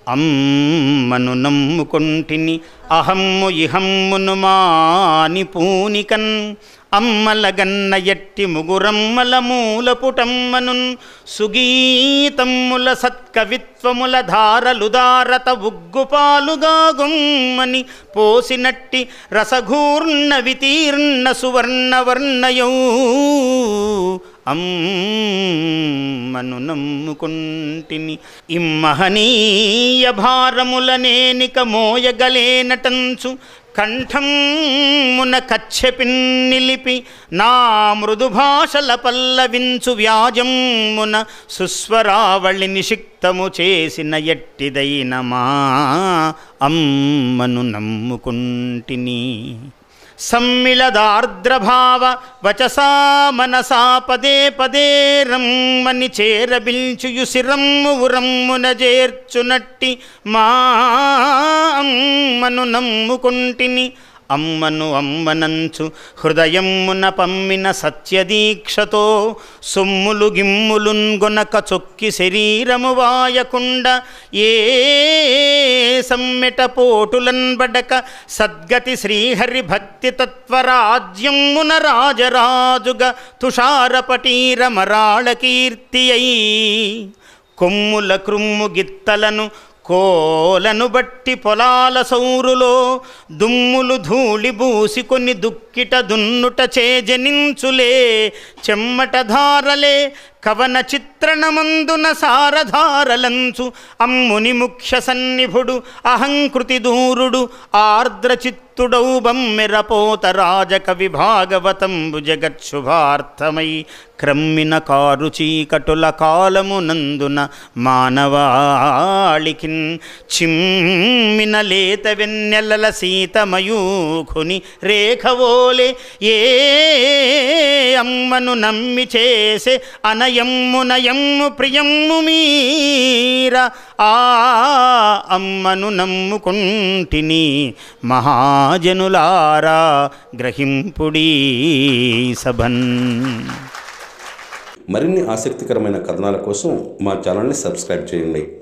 అమ్మను నమ్ముకొంటిని అహమ్ము ఇహమ్మును మాని పూనికన్ అమ్మలగన్న ఎట్టి ముగురమ్మల మూల పుటమ్మనున్ సుగీతమ్ముల సత్కవిత్వముల ధారలు దారత ఉగ్గుపాలుగా గుమ్మని పోసినట్టి రసఘూర్ణ వితీర్ణ సువర్ణవర్ణయౌ అమ్మను నమ్ముకుంటిని ఇమ్మహనీయ భారముల నేనిక మోయగలేనటంచు కంఠమున కచ్చెపిన్ నిలిపి నా మృదు భాషల పల్లవించు వ్యాజమున సుస్వరావళి నిషిక్తము చేసిన ఎట్టిదైన మా అమ్మను నమ్ముకుంటిని సమ్మిళదార్ద్రభావ వచసా మనసా పదే పదే రమ్మని చేరబిల్చుయు శిరమ్ము ఉరమ్మున చేర్చునట్టి మా అమ్మను నమ్ముకుంటిని అమ్మను అమ్మనంచు హృదయమున పమ్మిన సత్యదీక్షతో సొమ్ములు గిమ్ములున్ గొనక చొక్కి శరీరము వాయకుండ ఏ సమ్మెట పోటులన్ బడక సద్గతి శ్రీహరి భక్తి తత్వరాజ్యమున రాజరాజుగా తుషారపటీర మరాళ కీర్తి అయి కొమ్ముల క్రుమ్ము గిత్తలను కోలను బట్టి పొలాల సౌరులో దుమ్ములు ధూళి బూసికొని దుక్కిట దున్నుట చేజనించులే చెమ్మట ధారలే కవన చిత్రణమందున సారధారలంచు అమ్ముని ముఖ్య సన్నిభుడు అహంకృతి దూరుడు ఆర్ద్ర చిత్తుడౌ బమ్మెరపోత రాజకవి భాగవతంబు జగత్శుభార్థమై క్రమ్మిన కారు చీకటుల కాలమునందున మానవాళికిన్ చిమ్మిన లేత వెన్నెలల సీతమయూఖుని రేఖవోలే ఏ అమ్మను నమ్మి చేసే అనయమ్ము నయమ్ము ప్రియమ్ము మీర ఆ అమ్మను నమ్ముకుంటిని మహాజనులారా గ్రహింపుడీ సభన్ మరిన్ని ఆసక్తికరమైన కథనాల కోసం మా ఛానల్ని సబ్స్క్రైబ్ చేయండి